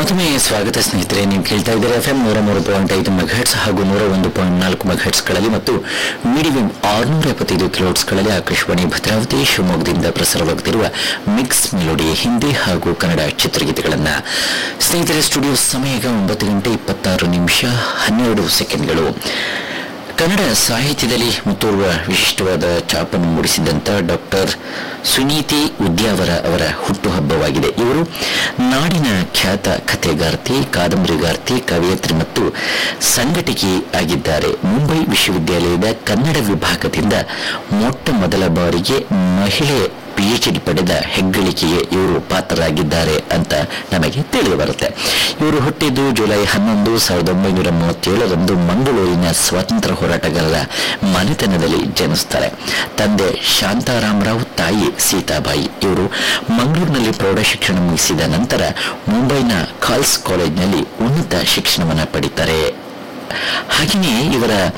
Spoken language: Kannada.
ಮತ್ತೊಮ್ಮೆ ಸ್ವಾಗತ ಸ್ನೇಹಿತರೆ ನೀವು ಕೇಳ್ತಾ ಇದ್ದೀರಾ ಎಫ್ ಎಂ ನೂರ ಮೂರು ಪಾಯಿಂಟ್ ಐದು ಮೆಗಾಟ್ಸ್ ಹಾಗೂ ನೂರ ಒಂದು ಪಾಯಿಂಟ್ ನಾಲ್ಕು ಮೆಗಾಟ್ಸ್ಗಳಲ್ಲಿ ಮತ್ತು ಮೀಡಿಯಂ ಆರುನೂರ ಎಪ್ಪತ್ತೈದು ಕಿಲೋಟ್ಸ್ಗಳಲ್ಲಿ ಆಕಾಶವಾಣಿ ಭದ್ರಾವತಿ ಶಿವಮೊಗ್ಗದಿಂದ ಪ್ರಸಾರವಾಗುತ್ತಿರುವ ಮಿಕ್ಸ್ ಮೆಲೋಡಿ ಹಿಂದಿ ಹಾಗೂ ಕನ್ನಡ ಚಿತ್ರಗೀತೆಗಳನ್ನ ಸ್ನೇಹಿತರೆ ಸ್ಟುಡಿಯೋ ಸಮಯ ಈಗ ಒಂಬತ್ತು ಗಂಟೆ ಇಪ್ಪತ್ತಾರು ನಿಮಿಷ ಹನ್ನೆರಡು ಸೆಕೆಂಡ್ಗಳು ಕನ್ನಡ ಸಾಹಿತ್ಯದಲ್ಲಿ ಮುತ್ತೋರ್ವ ವಿಶಿಷ್ಟವಾದ ಛಾಪನ್ನು ಮೂಡಿಸಿದಂಥ ಡಾಕ್ಟರ್ ಸುನೀತಿ ಉದ್ಯಾವರ ಅವರ ಹುಟ್ಟುಹಬ್ಬವಾಗಿದೆ ಇವರು ನಾಡಿನ ಖ್ಯಾತ ಕಥೆಗಾರ್ತಿ ಕಾದಂಬರಿಗಾರ್ತಿ ಕವಯತ್ರಿ ಮತ್ತು ಸಂಘಟಕಿ ಆಗಿದ್ದಾರೆ ಮುಂಬೈ ವಿಶ್ವವಿದ್ಯಾಲಯದ ಕನ್ನಡ ವಿಭಾಗದಿಂದ ಮೊಟ್ಟ ಮೊದಲ ಬಾರಿಗೆ ಮಹಿಳೆ ಪಿಎಚ್ಡಿ ಪಡೆದ ಹೆಗ್ಗಳಿಕೆಗೆ ಇವರು ಪಾತ್ರರಾಗಿದ್ದಾರೆ ಅಂತ ನಮಗೆ ತಿಳಿದು ಬರುತ್ತೆ ಇವರು ಹುಟ್ಟಿದ್ದು ಜುಲೈ ಹನ್ನೊಂದು ಸಾವಿರದ ಒಂಬೈನೂರ ಮೂವತ್ತೇಳರಂದು ಮಂಗಳೂರಿನ ಸ್ವಾತಂತ್ರ್ಯ ಹೋರಾಟಗಾರರ ಮನೆತನದಲ್ಲಿ ಜನಿಸ್ತಾರೆ ತಂದೆ ಶಾಂತಾರಾಮರಾವ್ ತಾಯಿ ಸೀತಾಬಾಯಿ ಇವರು ಮಂಗಳೂರಿನಲ್ಲಿ ಪ್ರೌಢಶಿಕ್ಷಣ ಮುಗಿಸಿದ ನಂತರ ಮುಂಬೈನ ಕಾಲ್ಸ್ ಕಾಲೇಜ್ನಲ್ಲಿ ಉನ್ನತ ಶಿಕ್ಷಣವನ್ನು ಪಡಿತಾರೆ ಹಾಗೆಯೇ ಇವರ